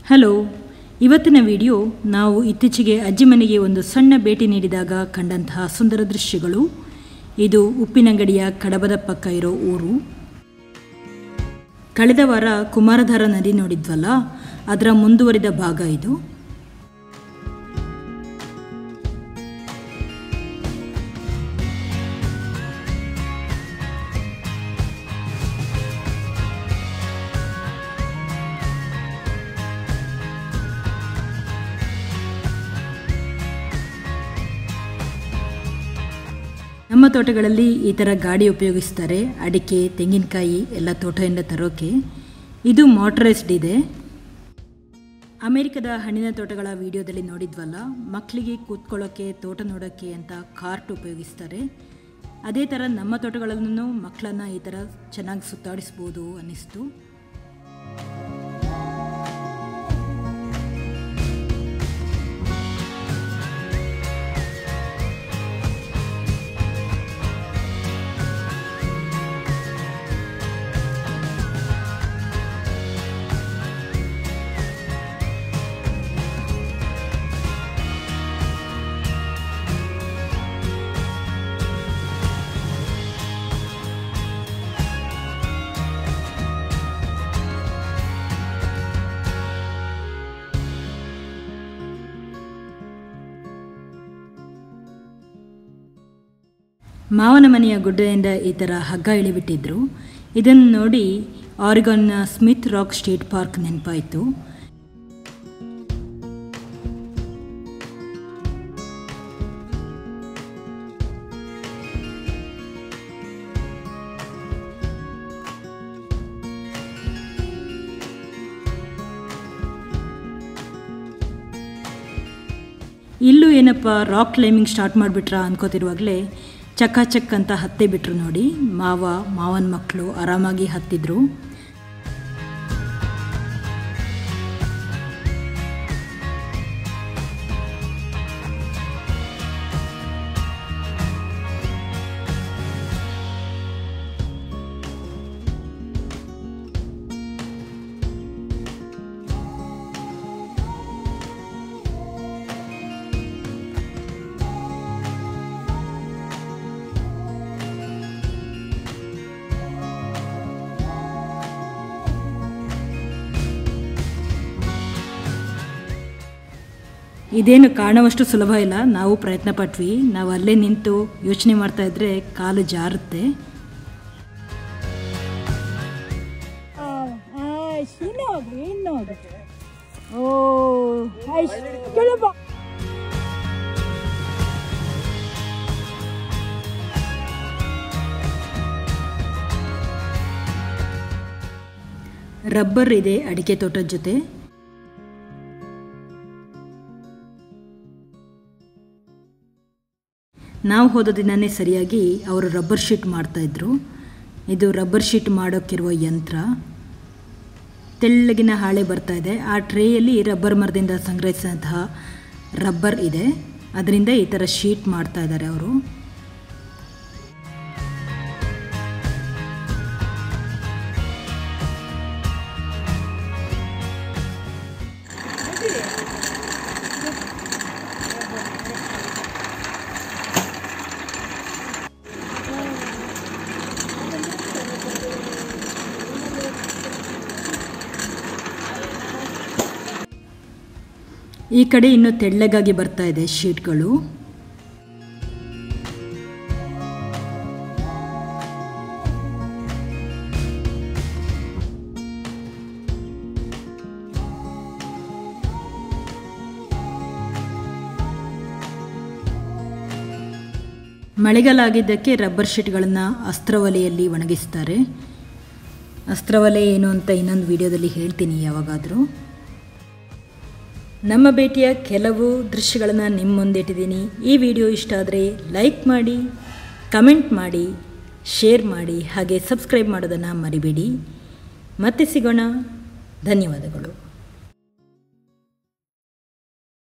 hello ಇವತ್ತಿನ video ನಾವು ಇತ್ತೀಚೆಗೆ ಅಜ್ಜಿ ಮನೆಗೆ ಒಂದು ಸಣ್ಣ ಭೇಟಿ ನೀಡಿದಾಗ ಕಂಡಂತಹ ಸುಂದರ ದೃಶ್ಯಗಳು ಇದು ಉಪ್ಪಿನಂಗಡಿಯ ಕಡಬದ ಪಕ್ಕ ಇರೋ ಊರು ಕಳೆದ ವಾರ ಕುಮಾರಧಾರ ನದಿ ನೋಡಿದ್ವಲ್ಲ ಅದರ ಮುಂದುವರಿದ ಭಾಗ ಇದು ನಮ್ಮ ತೋಟಗಳಲ್ಲಿ ಈ ಥರ ಗಾಡಿ ಉಪಯೋಗಿಸ್ತಾರೆ ಅಡಿಕೆ ತೆಂಗಿನಕಾಯಿ ಎಲ್ಲ ತೋಟದಿಂದ ತರೋಕೆ ಇದು ಮೋಟರೈಸ್ಡ್ ಇದೆ ಅಮೆರಿಕದ ಹಣ್ಣಿನ ತೋಟಗಳ ವಿಡಿಯೋದಲ್ಲಿ ನೋಡಿದ್ವಲ್ಲ ಮಕ್ಕಳಿಗೆ ಕೂತ್ಕೊಳ್ಳೋಕ್ಕೆ ತೋಟ ನೋಡೋಕ್ಕೆ ಅಂತ ಕಾರ್ಟ್ ಉಪಯೋಗಿಸ್ತಾರೆ ಅದೇ ಥರ ನಮ್ಮ ತೋಟಗಳನ್ನು ಮಕ್ಕಳನ್ನು ಈ ಥರ ಚೆನ್ನಾಗಿ ಸುತ್ತಾಡಿಸ್ಬೋದು ಅನ್ನಿಸ್ತು ಮಾವನ ಮನೆಯ ಗುಡ್ಡದಿಂದ ಈ ಥರ ಹಗ್ಗ ಇಳಿಬಿಟ್ಟಿದ್ರು ಇದನ್ನು ನೋಡಿ ಆರಿಗಾನ್ನ ಸ್ಮಿತ್ ರಾಕ್ ಸ್ಟೇಟ್ ಪಾರ್ಕ್ ನೆನಪಾಯಿತು ಇಲ್ಲೂ ಏನಪ್ಪ ರಾಕ್ ಕ್ಲೈಂಬಿಂಗ್ ಸ್ಟಾರ್ಟ್ ಮಾಡಿಬಿಟ್ರಾ ಅನ್ಕೋತಿರುವಾಗಲೇ ಚಕ್ಕ ಚಕ್ ಅಂತ ಹತ್ತೇ ಬಿಟ್ರು ನೋಡಿ ಮಾವ ಮಾವನ ಮಕ್ಕಳು ಆರಾಮಾಗಿ ಹತ್ತಿದ್ರು ಇದೇನು ಕಾಣುವಷ್ಟು ಸುಲಭ ಇಲ್ಲ ನಾವು ಪ್ರಯತ್ನ ಪಟ್ವಿ ನಾವು ಅಲ್ಲೇ ನಿಂತು ಯೋಚನೆ ಮಾಡ್ತಾ ಇದ್ರೆ ಕಾಲು ಜಾರುತ್ತೆ ಆಯ್ತು ಇನ್ನೋಗ್ರಿ ಇನ್ನೋಗ್ರಿ ಓ ಆಯ್ತು ಕೆಳಬ ರಬ್ಬರ್ ಇದೆ ಅಡಿಕೆ ತೋಟದ ಜೊತೆ ನಾವು ಹೋದ ದಿನವೇ ಸರಿಯಾಗಿ ಅವರು ರಬ್ಬರ್ ಶೀಟ್ ಮಾಡ್ತಾಯಿದ್ರು ಇದು ರಬ್ಬರ್ ಶೀಟ್ ಮಾಡೋಕ್ಕಿರುವ ಯಂತ್ರ ತೆಳ್ಳಗಿನ ಹಾಳೆ ಬರ್ತಾ ಇದೆ ಆ ಟ್ರೇಯಲ್ಲಿ ರಬ್ಬರ್ ಮರದಿಂದ ಸಂಗ್ರಹಿಸಿದಂತಹ ರಬ್ಬರ್ ಇದೆ ಅದರಿಂದ ಈ ಥರ ಶೀಟ್ ಮಾಡ್ತಾ ಇದ್ದಾರೆ ಅವರು ಈ ಕಡೆ ಇನ್ನೂ ತೆಳ್ಳಗಾಗಿ ಬರ್ತಾ ಇದೆ ಶೀಟ್ಗಳು ಮಳೆಗಾಲ ಆಗಿದ್ದಕ್ಕೆ ರಬ್ಬರ್ ಶೀಟ್ಗಳನ್ನು ಅಸ್ತ್ರವಲೆಯಲ್ಲಿ ಒಣಗಿಸ್ತಾರೆ ಅಸ್ತ್ರವಲೆ ಏನು ಅಂತ ಇನ್ನೊಂದು ವಿಡಿಯೋದಲ್ಲಿ ಹೇಳ್ತೀನಿ ಯಾವಾಗಾದರೂ ನಮ್ಮ ಭೇಟಿಯ ಕೆಲವು ದೃಶ್ಯಗಳನ್ನು ನಿಮ್ಮ ಮುಂದೆ ಇಟ್ಟಿದ್ದೀನಿ ಈ ವಿಡಿಯೋ ಇಷ್ಟ ಆದರೆ ಲೈಕ್ ಮಾಡಿ ಕಮೆಂಟ್ ಮಾಡಿ ಶೇರ್ ಮಾಡಿ ಹಾಗೆ ಸಬ್ಸ್ಕ್ರೈಬ್ ಮಾಡೋದನ್ನು ಮರಿಬೇಡಿ ಮತ್ತೆ ಸಿಗೋಣ ಧನ್ಯವಾದಗಳು